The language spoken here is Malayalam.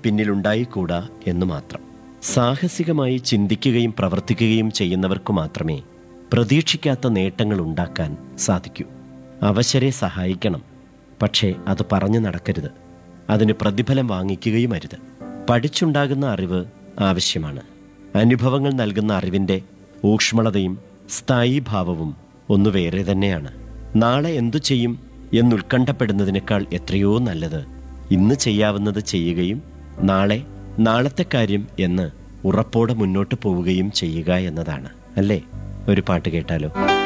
പിന്നിലുണ്ടായിക്കൂടാ എന്ന് മാത്രം സാഹസികമായി ചിന്തിക്കുകയും പ്രവർത്തിക്കുകയും ചെയ്യുന്നവർക്കു മാത്രമേ പ്രതീക്ഷിക്കാത്ത നേട്ടങ്ങൾ ഉണ്ടാക്കാൻ സാധിക്കൂ അവശരെ സഹായിക്കണം പക്ഷേ അത് പറഞ്ഞു നടക്കരുത് അതിന് പ്രതിഫലം വാങ്ങിക്കുകയും അരുത് പഠിച്ചുണ്ടാകുന്ന അറിവ് ആവശ്യമാണ് അനുഭവങ്ങൾ നൽകുന്ന അറിവിൻ്റെ ഊക്ഷ്മളതയും സ്ഥായീഭാവവും ഒന്നു വേറെ തന്നെയാണ് നാളെ എന്തു ചെയ്യും എന്നുത്കണ്ഠപ്പെടുന്നതിനേക്കാൾ എത്രയോ നല്ലത് ഇന്ന് ചെയ്യാവുന്നത് ചെയ്യുകയും നാളെ നാളത്തെ കാര്യം എന്ന് ഉറപ്പോടെ മുന്നോട്ട് പോവുകയും ചെയ്യുക എന്നതാണ് അല്ലേ ഒരു പാട്ട് കേട്ടാലോ